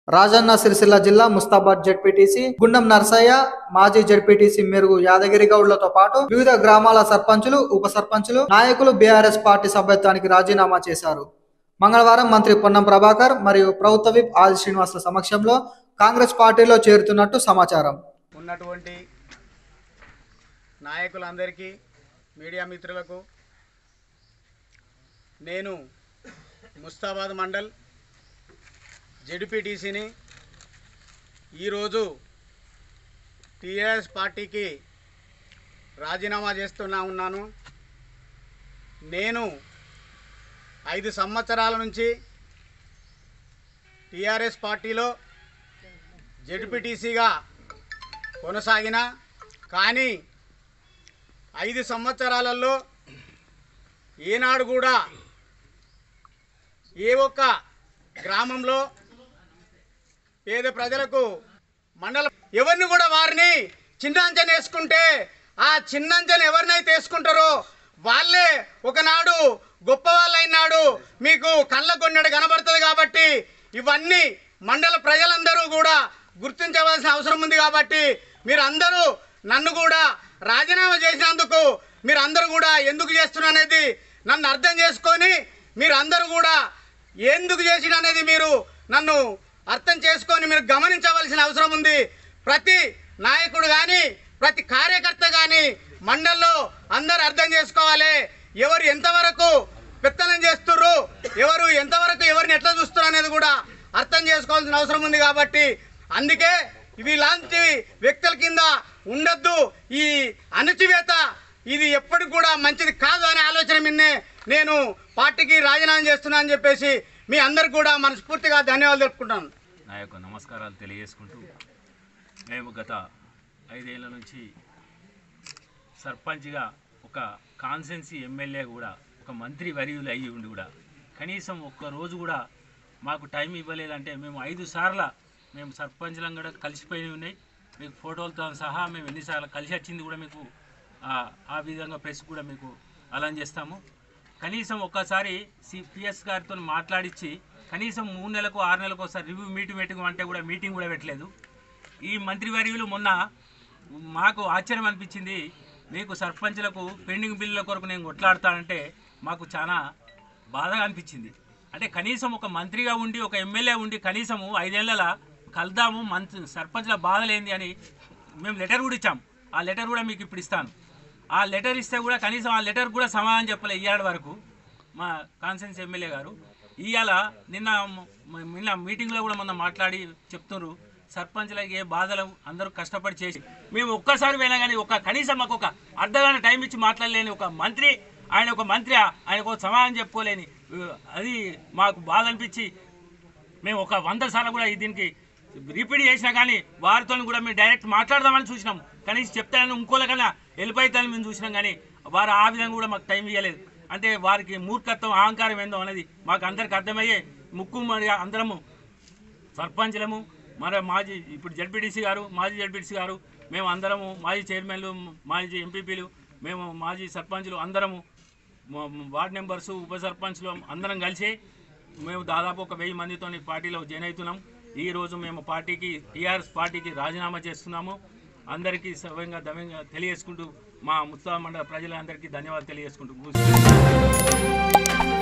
రాజన్న సిరిసిల్ల జిల్లా ముస్తాబాద్ జడ్పీటీసీ గుండం నర్సయ్య మాజీ జడ్పీటీసీ మెరుగు యాదగిరి గౌడ్లతో పాటు వివిధ గ్రామాల సర్పంచులు ఉప సర్పంచులు నాయకులు బీఆర్ఎస్ పార్టీ సభ్యత్వానికి రాజీనామా చేశారు మంగళవారం మంత్రి పొన్నం ప్రభాకర్ మరియు ప్రభుత్వ విప్ ఆది శ్రీనివాసుల సమక్షంలో కాంగ్రెస్ పార్టీలో చేరుతున్నట్టు సమాచారం ఉన్నటువంటి నాయకులందరికీ మీడియా మిత్రులకు నేను ముస్తాబాద్ మండల్ జెడ్పీటీసీని ఈరోజు టీఆర్ఎస్ పార్టీకి రాజీనామా చేస్తున్నా ఉన్నాను నేను ఐదు సంవత్సరాల నుంచి టీఆర్ఎస్ పార్టీలో జెడ్పీటీసీగా కొనసాగిన కానీ ఐదు సంవత్సరాలలో ఏనాడు కూడా ఏ ఒక్క గ్రామంలో పేద ప్రజలకు మండల ఎవరిని కూడా వారిని చిన్నంచన వేసుకుంటే ఆ చిన్నంచన ఎవరినైతే వేసుకుంటారో వాళ్ళే ఒకనాడు గొప్ప వాళ్ళైనాడు మీకు కళ్ళ కొన్నడు కనబడుతుంది కాబట్టి ఇవన్నీ మండల ప్రజలందరూ కూడా గుర్తించవలసిన అవసరం ఉంది కాబట్టి మీరు అందరూ నన్ను కూడా రాజీనామా చేసినందుకు మీరు అందరూ కూడా ఎందుకు చేస్తున్నారు అనేది నన్ను అర్థం చేసుకొని మీరు అందరూ కూడా ఎందుకు చేసిన అనేది మీరు నన్ను అర్థం చేసుకొని మీరు గమనించవలసిన అవసరం ఉంది ప్రతి నాయకుడు కానీ ప్రతి కార్యకర్త కానీ మండల్లో అందరూ అర్థం చేసుకోవాలి ఎవరు ఎంతవరకు పెత్తనం చేస్తుర్రు ఎవరు ఎంతవరకు ఎవరిని ఎట్లా చూస్తున్నారు అనేది కూడా అర్థం చేసుకోవాల్సిన అవసరం ఉంది కాబట్టి అందుకే వీలాంటి వ్యక్తుల కింద ఉండొద్దు ఈ అణచివేత ఇది ఎప్పటికి కూడా మంచిది కాదు అనే ఆలోచన మిన్నే నేను పార్టీకి రాజీనామా చేస్తున్నా అని చెప్పేసి మీ అందరికి కూడా మనస్ఫూర్తిగా ధన్యవాదాలు తెలుపుకుంటాను నా యొక్క నమస్కారాలు తెలియజేసుకుంటూ మేము గత ఐదేళ్ల నుంచి సర్పంచ్గా ఒక కాన్సెన్సీ ఎమ్మెల్యే కూడా ఒక మంత్రి వర్యులు అయ్యి ఉండి కూడా కనీసం ఒక్క రోజు కూడా మాకు టైం ఇవ్వలేదంటే మేము ఐదు సార్ల మేము సర్పంచ్లం కూడా కలిసిపోయి ఉన్నాయి మీకు ఫోటోలతో సహా మేము ఎన్నిసార్లు కలిసి వచ్చింది కూడా మీకు ఆ- ఆ విధంగా ప్రెస్ కూడా మీకు అలాన్ చేస్తాము కనీసం ఒక్కసారి సిపిఎస్ గారితో మాట్లాడించి కనీసం మూడు నెలలకు ఆరు నెలలకు ఒకసారి రివ్యూ మీటింగ్ పెట్టడం అంటే కూడా మీటింగ్ కూడా పెట్టలేదు ఈ మంత్రివర్యులు మొన్న మాకు ఆశ్చర్యం అనిపించింది మీకు సర్పంచ్లకు పెండింగ్ బిల్లుల కొరకు నేను కొట్లాడతానంటే మాకు చాలా బాధగా అనిపించింది అంటే కనీసం ఒక మంత్రిగా ఉండి ఒక ఎమ్మెల్యే ఉండి కనీసము ఐదేళ్ల కలుద్దాము మంత్రి సర్పంచ్ల బాధలేంది అని మేము లెటర్ కూడా ఇచ్చాం ఆ లెటర్ కూడా మీకు ఇప్పుడు ఇస్తాను ఆ లెటర్ ఇస్తే కూడా కనీసం ఆ లెటర్ కూడా సమాధానం చెప్పలే ఇయ్యాడు వరకు మా కాన్సెన్స్ ఎమ్మెల్యే గారు ఇవాళ నిన్న మ- నిన్న మీటింగ్లో కూడా మొన్న మాట్లాడి చెప్తున్నారు సర్పంచ్లకి ఏ బాధలు అందరూ కష్టపడి చేసి మేము ఒక్కసారి పోయినా కానీ ఒక కనీసం మాకు ఒక అర్ధగంట టైం ఇచ్చి మాట్లాడలేని ఒక మంత్రి ఆయన ఒక మంత్రి ఆయనకు ఒక సమాధానం చెప్పుకోలేని ఉ, అది మాకు బాధ అనిపించి మేము ఒక వంద సార్లు కూడా దీనికి రిపీట్ చేసినా కానీ వారితో కూడా మేము డైరెక్ట్ మాట్లాడదామని చూసినాం కనీసం చెప్తానని ఇంకోలకన్నా వెళ్ళిపోతానని మేము చూసినాం కానీ వారు ఆ విధంగా కూడా మాకు టైం ఇవ్వలేదు అంటే వారికి మూర్ఖత్వం అహంకారం ఏందో అనేది మాకు అందరికి అర్థమయ్యే ముక్కు మరి అందరము సర్పంచ్లము మరి మాజీ ఇప్పుడు జడ్పీటీసీ గారు మాజీ జడ్పీటీసీ గారు మేము అందరము మాజీ చైర్మన్లు మాజీ ఎంపీపీలు మేము మాజీ సర్పంచ్లు అందరము మా- మా వార్డ్ మెంబర్స్ ఉప సర్పంచ్లు అందరం కలిసి మేము దాదాపు ఒక వెయ్యి మందితో పార్టీలో జాయిన్ అవుతున్నాం ఈ రోజు మేము పార్టీకి టీఆర్ఎస్ పార్టీకి రాజీనామా చేస్తున్నాము అందరికీ సవ్యంగా దవ్యంగా తెలియజేసుకుంటూ మా ముత్తా మండల ప్రజలందరికీ ధన్యవాదాలు తెలియజేసుకుంటూ